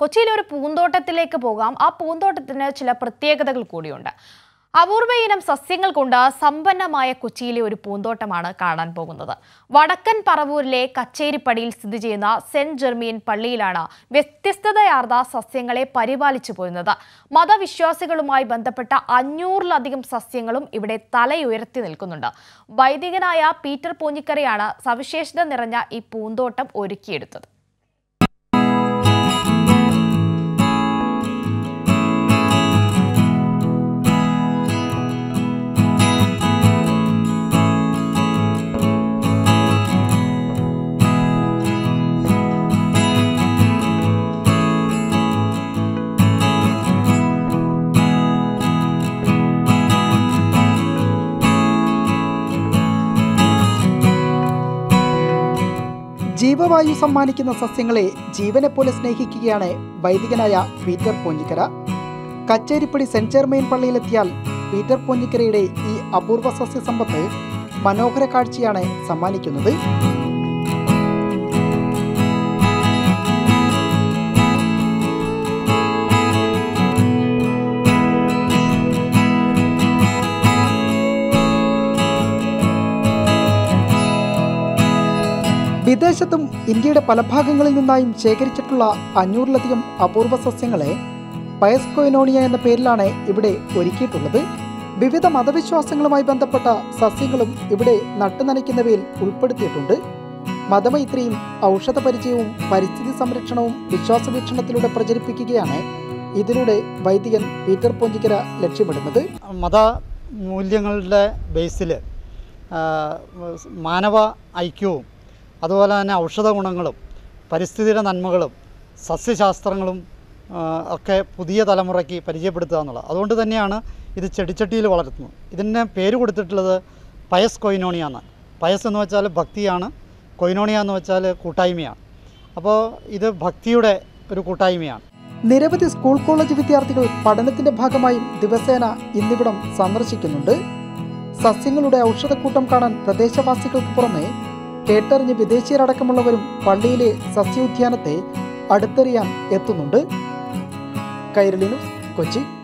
കൊച്ചിയിലെ ഒരു പൂന്തോട്ടത്തിലേക്ക് പോകാം ആ പൂന്തോട്ടത്തിന് ചില പ്രത്യേകതകൾ കൂടിയുണ്ട് അപൂർവ ഇനം സസ്യങ്ങൾ കൊണ്ട് സമ്പന്നമായ കൊച്ചിയിലെ ഒരു പൂന്തോട്ടമാണ് കാണാൻ പോകുന്നത് വടക്കൻ പറവൂരിലെ കച്ചേരിപ്പടിയിൽ സ്ഥിതി ചെയ്യുന്ന സെന്റ് ജെർമിയൻ പള്ളിയിലാണ് വ്യത്യസ്തതയാർന്ന സസ്യങ്ങളെ പരിപാലിച്ചു പോരുന്നത് മതവിശ്വാസികളുമായി ബന്ധപ്പെട്ട അഞ്ഞൂറിലധികം സസ്യങ്ങളും ഇവിടെ തലയുയർത്തി നിൽക്കുന്നുണ്ട് വൈദികനായ പീറ്റർ പൂഞ്ഞിക്കരയാണ് സവിശേഷത നിറഞ്ഞ ഈ പൂന്തോട്ടം ഒരുക്കിയെടുത്തത് ജീവവായു സമ്മാനിക്കുന്ന സസ്യങ്ങളെ ജീവനെപ്പോലെ സ്നേഹിക്കുകയാണ് വൈദികനായ പീറ്റർ പോഞ്ഞിക്കര കച്ചേരിപ്പടി സെന്റ് ചെയർമെയിൻ പള്ളിയിലെത്തിയാൽ പീറ്റർ പോഞ്ഞിക്കരയുടെ ഈ അപൂർവ സസ്യസമ്പത്ത് മനോഹര കാഴ്ചയാണ് സമ്മാനിക്കുന്നത് വിദേശത്തും ഇന്ത്യയുടെ പല ഭാഗങ്ങളിൽ നിന്നായും ശേഖരിച്ചിട്ടുള്ള അഞ്ഞൂറിലധികം അപൂർവ സസ്യങ്ങളെ പയസ്കോയിനോണിയ എന്ന പേരിലാണ് ഇവിടെ ഒരുക്കിയിട്ടുള്ളത് വിവിധ മതവിശ്വാസങ്ങളുമായി ബന്ധപ്പെട്ട സസ്യങ്ങളും ഇവിടെ നട്ടുനനയ്ക്കുന്നവയിൽ ഉൾപ്പെടുത്തിയിട്ടുണ്ട് മതമൈത്രിയും ഔഷധ പരിചയവും പരിസ്ഥിതി സംരക്ഷണവും വിശ്വാസ വീക്ഷണത്തിലൂടെ പ്രചരിപ്പിക്കുകയാണ് ഇതിലൂടെ വൈദികൻ പീറ്റർ പോഞ്ചിക്കര ലക്ഷ്യമിടുന്നത് മത മൂല്യങ്ങളുടെ ബേസിൽ മാനവ ഐക്യവും അതുപോലെ തന്നെ ഔഷധ ഗുണങ്ങളും പരിസ്ഥിതിയുടെ നന്മകളും സസ്യശാസ്ത്രങ്ങളും ആ, ഒക്കെ പുതിയ തലമുറയ്ക്ക് പരിചയപ്പെടുത്തുക എന്നുള്ളത് അതുകൊണ്ട് തന്നെയാണ് ഇത് ചെടിച്ചട്ടിയിൽ വളർത്തുന്നത് ഇതിന് പേര് കൊടുത്തിട്ടുള്ളത് പയസ് കൊയിനോണിയ എന്നാണ് പയസ് എന്ന് വെച്ചാൽ ഭക്തിയാണ് കൊയിനോണിയ എന്ന് വെച്ചാൽ കൂട്ടായ്മയാണ് അപ്പോൾ ഇത് ഭക്തിയുടെ ഒരു കൂട്ടായ്മയാണ് നിരവധി സ്കൂൾ കോളേജ് വിദ്യാർത്ഥികൾ പഠനത്തിന്റെ ഭാഗമായും ദിവസേന ഇന്നിവിടം സന്ദർശിക്കുന്നുണ്ട് സസ്യങ്ങളുടെ ഔഷധക്കൂട്ടം കാണാൻ പ്രദേശവാസികൾക്ക് പുറമെ കേട്ടറിഞ്ഞ് വിദേശീയരടക്കമുള്ളവരും പള്ളിയിലെ സസ്യോദ്യാനത്തെ അടുത്തെറിയാൻ എത്തുന്നുണ്ട് കൈരളി ന്യൂസ് കൊച്ചി